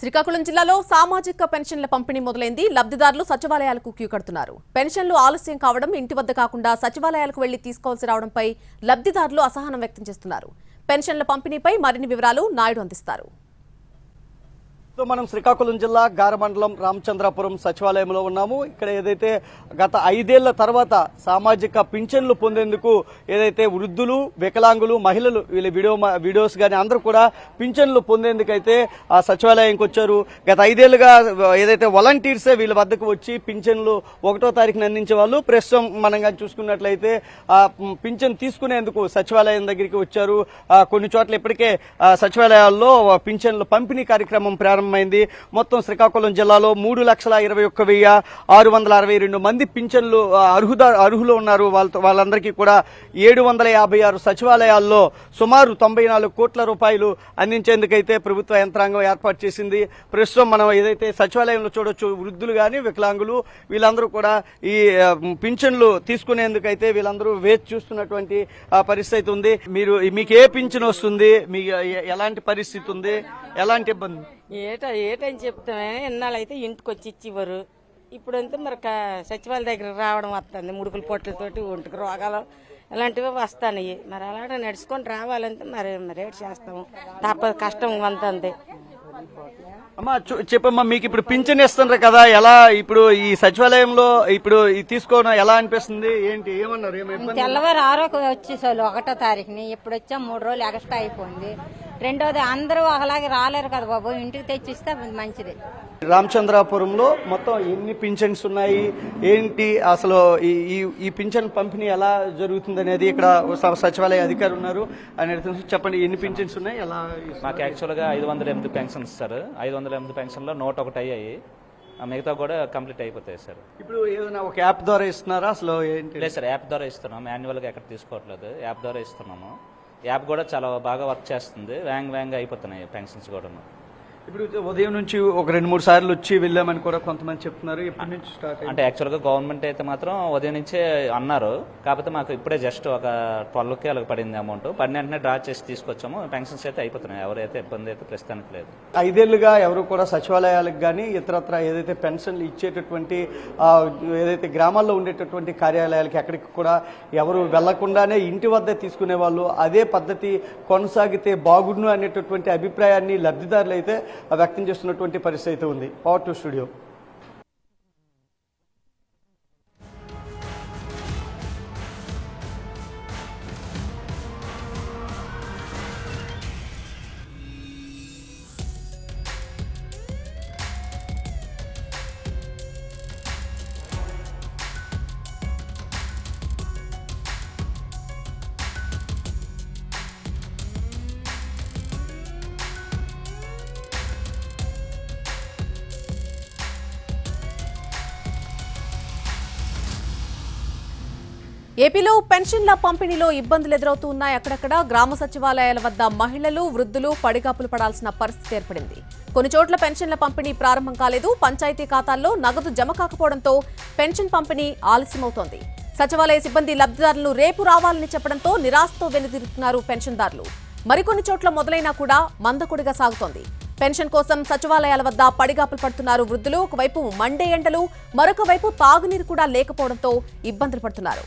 శ్రీకాకుళం జిల్లాలో సామాజిక పెన్షన్ల పంపిణీ మొదలైంది లబ్ధిదారులు సచివాలయాలకు క్యూ కడుతున్నారు పెన్షన్లు ఆలస్యం కావడం ఇంటి వద్ద కాకుండా సచివాలయాలకు వెళ్లి తీసుకోవాల్సి రావడంపై లబ్ధిదారులు అసహనం వ్యక్తం చేస్తున్నారు పెన్షన్ల పంపిణీపై మరిన్ని వివరాలు నాయుడు అందిస్తారు సో మనం శ్రీకాకుళం జిల్లా గారమండలం రామచంద్రాపురం సచివాలయంలో ఉన్నాము ఇక్కడ ఏదైతే గత ఐదేళ్ల తర్వాత సామాజిక పింఛన్లు పొందేందుకు ఏదైతే వృద్ధులు వికలాంగులు మహిళలు వీళ్ళ వీడియో వీడియోస్ కానీ అందరూ కూడా పింఛన్లు పొందేందుకైతే ఆ సచివాలయంకి వచ్చారు గత ఐదేళ్లుగా ఏదైతే వాలంటీర్సే వీళ్ళ వద్దకు వచ్చి పింఛన్లు ఒకటో తారీఖున అందించే వాళ్ళు ప్రస్తుతం మనం కానీ చూసుకున్నట్లయితే ఆ పింఛన్ తీసుకునేందుకు సచివాలయం దగ్గరికి వచ్చారు ఆ, కొన్ని చోట్ల ఇప్పటికే ఆ, సచివాలయాల్లో పింఛన్ల పంపిణీ కార్యక్రమం ప్రారంభమైంది మొత్తం శ్రీకాకుళం జిల్లాలో మూడు లక్షల ఇరవై ఒక్క వెయ్యి ఆరు వందల అరవై రెండు మంది పింఛన్లు ఆ, అర్హుద అర్హులు ఉన్నారు వాళ్ళతో వాళ్ళందరికీ కూడా ఏడు వందల యాభై ఆరు సచివాలయాల్లో సుమారు తొంభై నాలుగు కోట్ల రూపాయలు అందించేందుకైతే ప్రభుత్వ యంత్రాంగం ఏర్పాటు చేసింది ప్రస్తుతం మనం ఏదైతే సచివాలయంలో చూడొచ్చు వృద్ధులు కానీ వికలాంగులు వీళ్ళందరూ కూడా ఈ ఆ, పింఛన్లు తీసుకునేందుకైతే వీళ్ళందరూ వేచి చూస్తున్నటువంటి ఆ, పరిస్థితి ఉంది మీరు మీకు ఏ పింఛన్ వస్తుంది మీ ఎ- ఎలాంటి పరిస్థితి ఉంది ఎలాంటి ఇబ్బంది ఏట ఏటని చెప్తామే ఇన్నాళ్ళైతే ఇంటికి వచ్చి ఇచ్చేవారు ఇప్పుడంతా మరి క- సచివాలయ దగ్గర రావడం వస్తుంది ముడుకుల పొట్లతోటి ఒంటికి రోగాలు ఇలాంటివి వస్తాయి మరి అలాగే నడుచుకొని రావాలంటే మరి మరి ఏడు చేస్తాము తప్పదు కష్టం అంత అంతే అమ్మా చూ- చెప్పమ్మా మీకు ఇప్పుడు పింఛన్ ఇస్తున్నారు కదా ఎలా ఇప్పుడు ఈ సచివాలయంలో ఇప్పుడు ఇది తీసుకోవడం ఎలా అనిపిస్తుంది ఏంటి ఏమన్నారు ఏమి ఇబ్బంది తెల్లవారు ఆరోగ్యం వచ్చేసారు ఒకటో తారీఖుని ఇప్పుడు వచ్చాం మూడు రోజులు ఎక్స్ట్రా అయిపోయింది రెండోది అందరూ ఒకలాగే రాలేరు కదా బాబు ఇంటికి తెచ్చిస్తే మంచిది రామచంద్రాపురంలో మొత్తం ఎన్ని పింఛన్స్ ఉన్నాయి ఏంటి అసలు ఈ ఈ- ఈ పింఛన్ పంపిణీ ఎలా జరుగుతుంది అనేది ఇక్కడ స- సచివాలయ అధికారి ఉన్నారు ఆయన తెలుసు చెప్పండి ఎన్ని పింఛన్స్ ఉన్నాయి ఎలా మాకు యాక్చువల్గా ఐదు వందల ఎనిమిది పెన్షన్స్ సార్ ఐదు వందల ఎనిమిది పెన్షన్లో నూట ఒకటి అయ్యాయి ఆ మిగతా కూడా కంప్లీట్ అయిపోతాయి సార్ ఇప్పుడు ఏదైనా ఒక యాప్ ద్వారా ఇస్తున్నారా అసలు ఏంటి లేదు సార్ యాప్ ద్వారా ఇస్తున్నాం మాన్యువల్గా ఎక్కడ తీసుకోవట్లేదు యాప్ ద్వారా ఇస్తున్నాము యాప్ కూడా చాలా బాగా వర్క్ చేస్తుంది వ్యాంగ్ వ్యాంగ్ అయిపోతున్నాయి పెన్షన్స్ కూడాను ఇప్పుడు ఉదయం నుంచి ఒక రెండు మూడు సార్లు వచ్చి వెళ్ళామని కూడా కొంతమంది చెప్తున్నారు ఎప్పటి నుంచి స్టార్ట్ అయింది అంటే యాక్చువల్గా గవర్నమెంట్ అయితే మాత్రం ఉదయం నుంచే అన్నారు కాకపోతే మాకు ఇప్పుడే జస్ట్ ఒక ట్వెల్వ్కి అలాగ పడింది అమౌంట్ పడిన వెంటనే డ్రా చేసి తీసుకొచ్చాము పెన్షన్స్ అయితే అయిపోతున్నాయి ఎవరైతే ఇబ్బంది అయితే ప్రస్తుతానికి లేదు ఐదేళ్లుగా ఎవరు కూడా సచివాలయాలకు కానీ ఇతరత్ర ఏదైతే పెన్షన్లు ఇచ్చేటటువంటి ఆ, ఏదైతే గ్రామాల్లో ఉండేటటువంటి కార్యాలయాలకి ఎక్కడికి కూడా ఎవరు వెళ్లకుండానే ఇంటి వద్ద తీసుకునే వాళ్ళు అదే పద్ధతి కొనసాగితే బాగుండు అనేటటువంటి అభిప్రాయాన్ని లబ్ధిదారులు అయితే వ్యక్తం చేస్తున్నటువంటి పరిస్థితి అయితే ఉంది పవర్ టు స్టూడియో ఏపీలో పెన్షన్ల పంపిణీలో ఇబ్బందులు ఎదురవుతూ ఉన్నాయి అక్కడక్కడ గ్రామ సచివాలయాల వద్ద మహిళలు వృద్ధులు పడిగాపులు పడాల్సిన పరిస్థితి ఏర్పడింది కొన్ని చోట్ల పెన్షన్ల పంపిణీ ప్రారంభం కాలేదు పంచాయతీ ఖాతాల్లో నగదు జమ కాకపోవడంతో పెన్షన్ పంపిణీ ఆలస్యమవుతోంది సచివాలయ సిబ్బంది లబ్ధిదారులు రేపు రావాలని చెప్పడంతో నిరాశతో వెనుదిరుగుతున్నారు పెన్షన్దారులు మరికొన్ని చోట్ల మొదలైనా కూడా మందకొడిగా సాగుతోంది పెన్షన్ కోసం సచివాలయాల వద్ద పడిగాపులు పడుతున్నారు వృద్ధులు ఒకవైపు మండే ఎండలు మరొక వైపు తాగునీరు కూడా లేకపోవడంతో ఇబ్బందులు పడుతున్నారు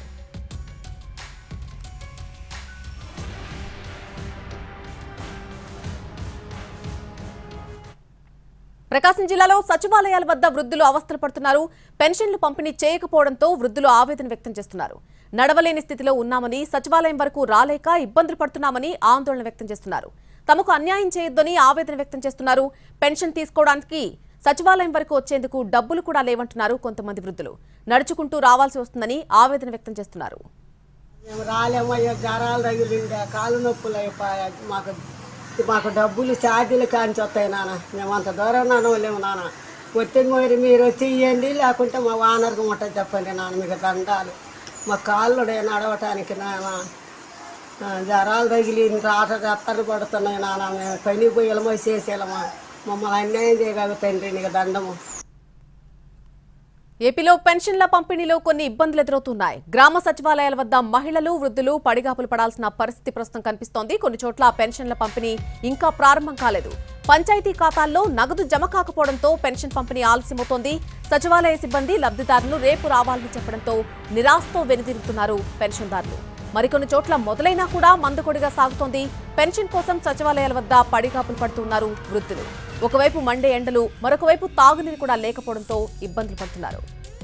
ప్రకాశం జిల్లాలో సచివాలయాల వద్ద వృద్ధులు అవస్థలు పడుతున్నారు పెన్షన్లు పంపిణీ చేయకపోవడంతో వృద్ధులు ఆవేదన వ్యక్తం చేస్తున్నారు నడవలేని స్థితిలో ఉన్నామని సచివాలయం వరకు రాలేక ఇబ్బందులు పడుతున్నామని ఆందోళన వ్యక్తం చేస్తున్నారు తమకు అన్యాయం చేయొద్దని ఆవేదన వ్యక్తం చేస్తున్నారు పెన్షన్ తీసుకోవడానికి సచివాలయం వరకు వచ్చేందుకు డబ్బులు కూడా లేవంటున్నారు కొంతమంది వృద్ధులు నడుచుకుంటూ రావాల్సి వస్తుందని ఆవేదన వ్యక్తం చేస్తున్నారు మేము రాలేమయ్యా జ్వరాలు తగిలిండే కాలు నొప్పులు అయిపోయా మాకు మాకు డబ్బులు ఛార్జీలు కాంచి వస్తాయి నాన్న మేము అంత దూరం నడవలేము నాన్న వచ్చింది మరి మీరు వచ్చి ఇవ్వండి లేకుంటే మా వానర్కి ముట్ట చెప్పండి నాన్న మీకు దండాలు మా కాళ్ళు నడవటానికి నాన్న ఆ, జ్వరాలు తగిలి రాట రత్తలు పడుతున్నాయి నాన్న మేము పని పోయేలమో చేసేలమా మమ్మల్ని అన్యాయం చేయగలుగుతండి నీకు దండము ఏపీలో పెన్షన్ల పంపిణీలో కొన్ని ఇబ్బందులు ఎదురవుతున్నాయి గ్రామ సచివాలయాల వద్ద మహిళలు వృద్ధులు పడిగాపులు పడాల్సిన పరిస్థితి ప్రస్తుతం కనిపిస్తోంది కొన్ని చోట్ల పెన్షన్ల పంపిణీ ఇంకా ప్రారంభం కాలేదు పంచాయతీ ఖాతాల్లో నగదు జమ కాకపోవడంతో పెన్షన్ పంపిణీ ఆలస్యమవుతోంది సచివాలయ సిబ్బంది లబ్ధిదారులు రేపు రావాలని చెప్పడంతో నిరాశతో వెనుదిరుగుతున్నారు పెన్షన్దారులు మరికొన్ని చోట్ల మొదలైనా కూడా మందుకొడిగా సాగుతోంది పెన్షన్ కోసం సచివాలయాల వద్ద పడిగాపులు పడుతున్నారు వృద్ధులు ఒకవైపు మండే ఎండలు మరొక వైపు తాగునీరు కూడా లేకపోవడంతో ఇబ్బందులు పడుతున్నారు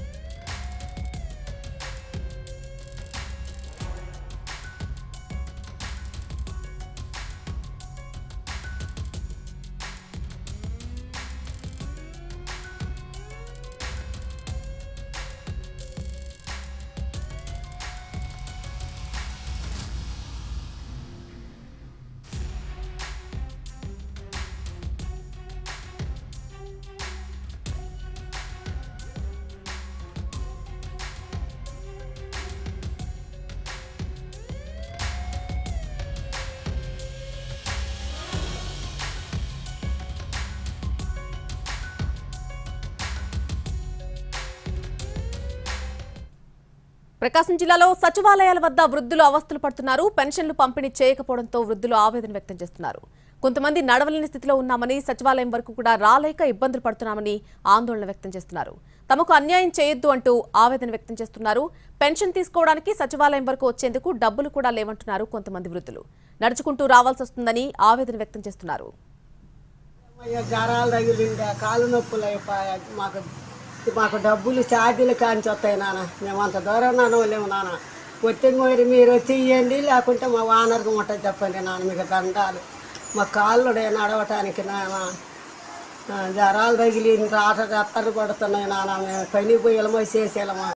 ప్రకాశం జిల్లాలో సచివాలయాల వద్ద వృద్ధులు అవస్థలు పడుతున్నారు పెన్షన్లు పంపిణీ చేయకపోవడంతో వృద్ధులు ఆవేదన వ్యక్తం చేస్తున్నారు కొంతమంది నడవలేని స్థితిలో ఉన్నామని సచివాలయం వరకు కూడా రాలేక ఇబ్బందులు పడుతున్నామని ఆందోళన వ్యక్తం చేస్తున్నారు తమకు అన్యాయం చేయొద్దు అంటూ ఆవేదన వ్యక్తం చేస్తున్నారు పెన్షన్ తీసుకోవడానికి సచివాలయం వరకు వచ్చేందుకు డబ్బులు కూడా లేవంటున్నారు కొంతమంది వృద్ధులు నడుచుకుంటూ రావాల్సి వస్తుందని ఆవేదన వ్యక్తం చేస్తున్నారు అయ్యో జ్వరాలు తగిలిండే కాలు నొప్పులు అయిపోయా మాకు మాకు డబ్బులు ఛార్జీలు కాంచి వస్తాయి నాన్న మేము అంత దూరం నడవలేము నాన్న వచ్చింది మరి మీరు వచ్చి ఇవ్వండి లేకుంటే మా వానర్కి ముట్ట చెప్పండి నాన్న మీకు దండాలు మా కాళ్ళు నడవటానికి నాన్న ఆ, జ్వరాలు తగిలి రాట రత్తలు పడుతున్నాయి నాన్న మేము పని పోయేలమో చేసేలమో